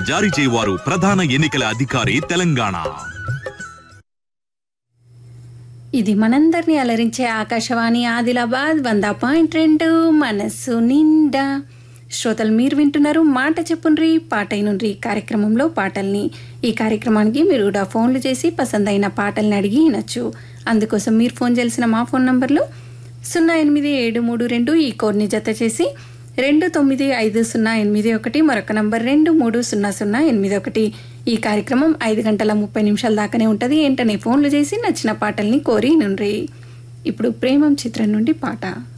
జారీ చేయవారు ప్రధాన ఎన్నికల అధికారి తెలంగాణ ఇది మనందరినీ అలరించే ఆకాశవాణి ఆదిలాబాద్ వంద పాయింట్ రెండు మనస్సు నిండా శ్రోతలు మీరు వింటున్నారు మాట చెప్పుండ్రి పాట అయినుండ్రి కార్యక్రమంలో పాటల్ని ఈ కార్యక్రమానికి మీరు కూడా ఫోన్లు చేసి పసందైన పాటల్ని అడిగి వినొచ్చు అందుకోసం మీరు ఫోన్ చేయాల్సిన మా ఫోన్ నంబర్లు సున్నా ఎనిమిది ఏడు మూడు రెండు ఈ కోడ్ని జత చేసి రెండు తొమ్మిది ఐదు సున్నా ఎనిమిది ఒకటి మరొక నంబర్ రెండు మూడు సున్నా సున్నా ఎనిమిది ఒకటి ఈ కార్యక్రమం ఐదు గంటల ముప్పై నిమిషాల దాకానే ఉంటుంది ఏంటనే ఫోన్లు చేసి నచ్చిన పాటల్ని కోరి నుండ్రి ఇప్పుడు ప్రేమం చిత్రం నుండి పాట